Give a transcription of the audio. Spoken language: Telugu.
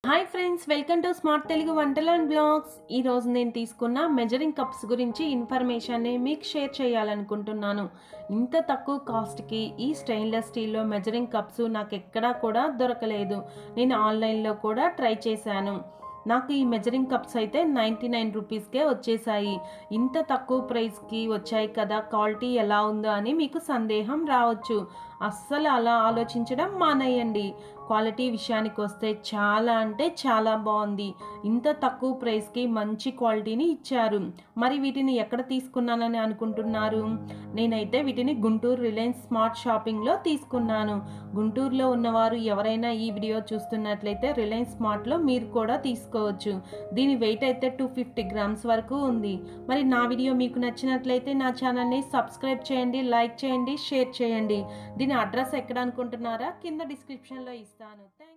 hi friends welcome to smart Telugu వంటలు అండ్ బ్లాగ్స్ ఈరోజు నేను తీసుకున్న మెజరింగ్ కప్స్ గురించి ఇన్ఫర్మేషన్ని మీకు షేర్ చేయాలనుకుంటున్నాను ఇంత తక్కువ కాస్ట్కి ఈ స్టెయిన్లెస్ స్టీల్లో మెజరింగ్ కప్స్ నాకు ఎక్కడా కూడా దొరకలేదు నేను ఆన్లైన్లో కూడా ట్రై చేశాను నాకు ఈ మెజరింగ్ కప్స్ అయితే నైంటీ నైన్ రూపీస్కే వచ్చేసాయి ఇంత తక్కువ ప్రైస్కి వచ్చాయి కదా క్వాలిటీ ఎలా ఉందో అని మీకు సందేహం రావచ్చు అస్సలు అలా ఆలోచించడం మానేయండి క్వాలిటీ విషయానికి వస్తే చాలా అంటే చాలా బాగుంది ఇంత తక్కువ ప్రైస్కి మంచి క్వాలిటీని ఇచ్చారు మరి వీటిని ఎక్కడ తీసుకున్నానని అనుకుంటున్నారు నేనైతే వీటిని గుంటూరు రిలయన్స్ స్మార్ట్ షాపింగ్లో తీసుకున్నాను గుంటూరులో ఉన్నవారు ఎవరైనా ఈ వీడియో చూస్తున్నట్లయితే రిలయన్స్ స్మార్ట్లో మీరు కూడా తీసుకోవచ్చు దీని వెయిట్ అయితే టూ ఫిఫ్టీ గ్రామ్స్ వరకు ఉంది మరి నా వీడియో మీకు నచ్చినట్లయితే నా ఛానల్ని సబ్స్క్రైబ్ చేయండి లైక్ చేయండి షేర్ చేయండి దీని అడ్రస్ ఎక్కడ అనుకుంటున్నారా కింద డిస్క్రిప్షన్లో ఇస్తాను థ్యాంక్